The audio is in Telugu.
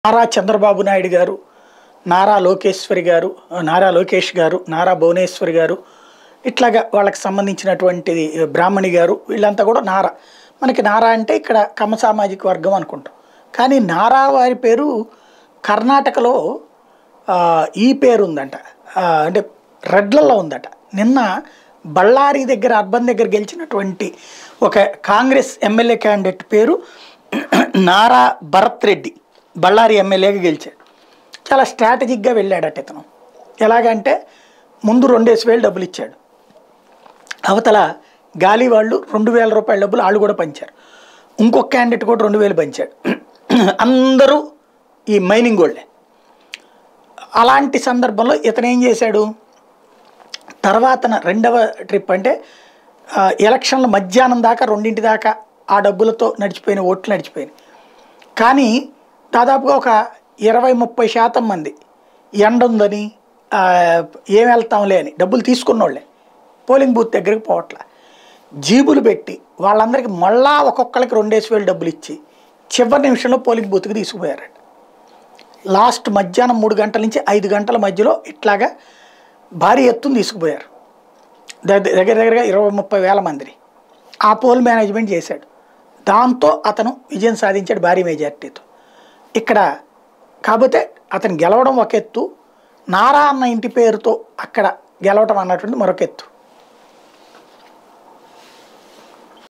నారా చంద్రబాబు నాయుడు గారు నారా లోకేశ్వరి గారు నారా లోకేష్ గారు నారా భువనేశ్వరి గారు ఇట్లాగా వాళ్ళకి సంబంధించినటువంటి బ్రాహ్మణి గారు వీళ్ళంతా కూడా నారా మనకి నారా అంటే ఇక్కడ కమ్మ సామాజిక వర్గం అనుకుంటాం కానీ నారా వారి పేరు కర్ణాటకలో ఆ, ఈ పేరు ఉందంట ఆ, అంటే రెడ్లలో ఉందట నిన్న బళ్ళారి దగ్గర అర్బన్ దగ్గర గెలిచినటువంటి ఒక కాంగ్రెస్ ఎమ్మెల్యే క్యాండిడేట్ పేరు నారా భరత్ రెడ్డి బళ్ళారి ఎమ్మెల్యేగా గెలిచాడు చాలా స్ట్రాటజిక్గా వెళ్ళాడట ఇతను ఎలాగంటే ముందు రెండేసి వేలు డబ్బులు ఇచ్చాడు అవతల గాలి వాళ్ళు రెండు వేల రూపాయల డబ్బులు వాళ్ళు కూడా పంచారు ఇంకొక క్యాండిడేట్ కూడా రెండు వేలు పంచాడు అందరూ ఈ మైనింగ్ వాళ్ళే అలాంటి సందర్భంలో ఇతను ఏం చేశాడు తర్వాత రెండవ ట్రిప్ అంటే ఆ, ఎలక్షన్ల మధ్యాహ్నం దాకా రెండింటి దాకా ఆ డబ్బులతో నడిచిపోయిన ఓట్లు నడిచిపోయినాయి కానీ దాదాపుగా ఒక ఇరవై ముప్పై శాతం మంది ఎండ ఉందని ఆ, ఏం వెళ్తాంలే అని డబ్బులు తీసుకున్నోళ్ళే పోలింగ్ బూత్ దగ్గరికి పోవట్లే జీబులు పెట్టి వాళ్ళందరికీ మళ్ళా ఒక్కొక్కరికి రెండేసి వేలు డబ్బులు ఇచ్చి చివరి నిమిషంలో పోలింగ్ బూత్కి తీసుకుపోయారట లాస్ట్ మధ్యాహ్నం మూడు గంటల నుంచి ఐదు గంటల మధ్యలో ఇట్లాగా భారీ ఎత్తున తీసుకుపోయారు దగ్గర దగ్గర దగ్గరగా ఇరవై ముప్పై వేల మందిని ఆ పోల్ మేనేజ్మెంట్ చేశాడు దాంతో అతను విజయం సాధించాడు భారీ మెజార్టీతో ఇక్కడ కాకపోతే అతను గెలవడం ఒక ఎత్తు నారా అన్న ఇంటి పేరుతో అక్కడ గెలవడం అన్నటువంటి మరొక ఎత్తు